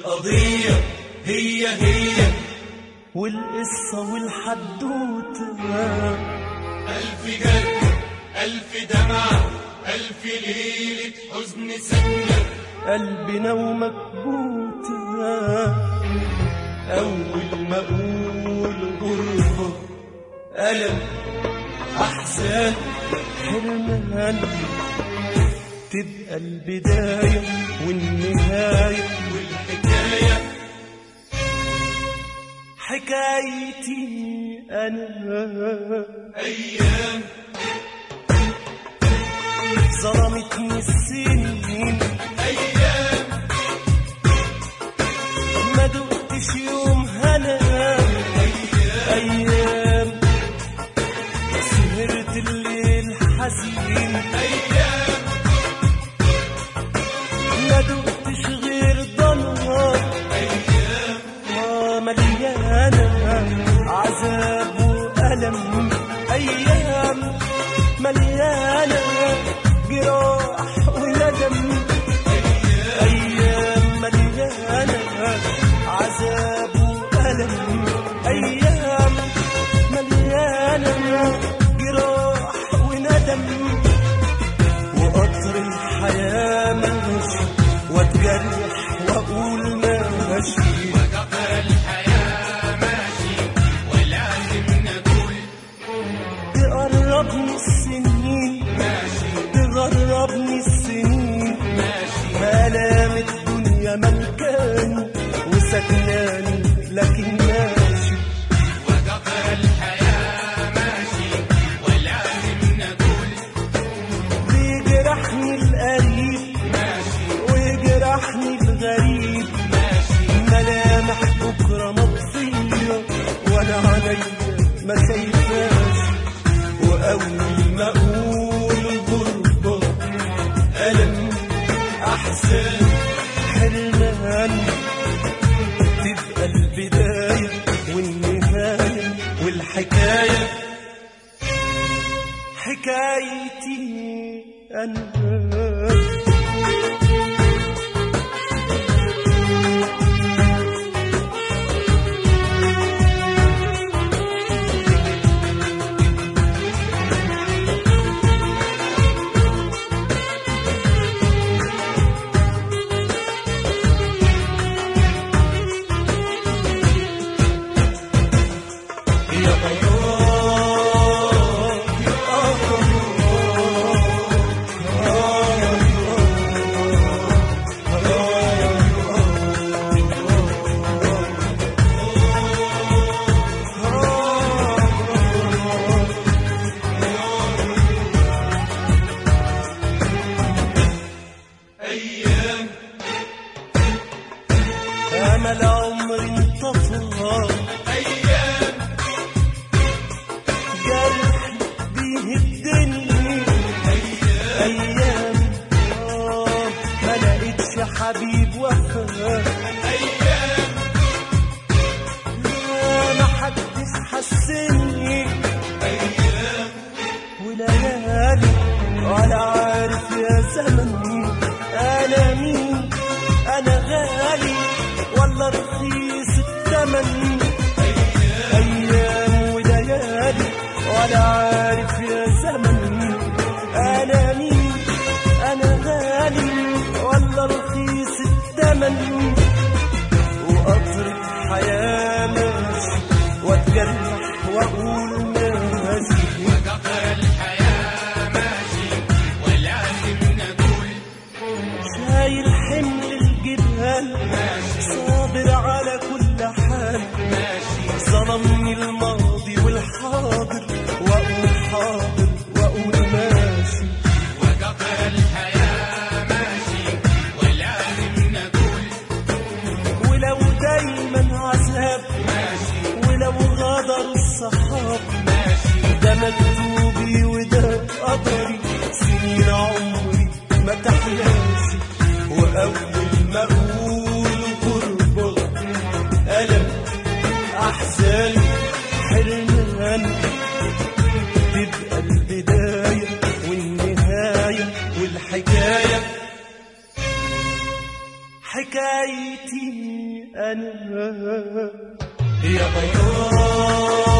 والقضية هي هي والقصة والحدوتة ألف جد ألف دمعة ألف ليلة حزن سكنة قلبنا ومكبوتة أول ما أقول غربة ألم أحزان حرمان تبقى البداية والنهاية والحكاية حكايتي أنا أيام ظلمتني السنين أيام ما دقتش يوم هنا أيام سهرت الليل حزين أيام ما دقتش غير ضنها أيام آه مليانة عذاب وألم أيام مليانة جراح وندم أيام مليانة عذاب وألم أيام مليانة جراح وندم وقطر الحياة ماشي واتجرح وأقول ماشي وقطر الحياة ماشي ولازم نقول تقربني السنين تغربني السنين ملام الدنيا ملكاني وسكناني لكن ماشي وقطر الحياة ماشي ولازم نقول بيجرحني القريب ويجرحني الغريب ملامح بكرة مطفية وانا عليا ما شايفاش وأول ما أقول غربة ألم أحزان حرمان تبقى البداية والنهاية والحكاية حكايتي أنا يا غيار أيام أمل عمري انطفى أيام جرح بيهدني أيام آه ما لقيتش حبيب وفا أيام لا ما حدش حسني أيام وليالي ولا عارف يا زمن أنا مين أنا غالي ولا رخيص الثمن أيام وليالي ولا عارف يا زمن أنا مين أنا غالي ولا رخيص الثمن وقطر الحياة ماشي واتجرح وأقول ماشي وقطر الحياة ماشي ولازم نقول شايل حمل الجبال صابر على كل حال ظلمني الماضي والحاضر واقول حاضر واقول ماشي وقطر الحياة ماشي ولازم نقول ولو دايما عذاب ولو غدر الصحاب ده مكتوبي وده قدري سنين عمري ما تحلاش وأول ما أقول غربة ألم أحزان حرمان تبقى البداية والنهاية والحكاية حكايتي أنا يا بياض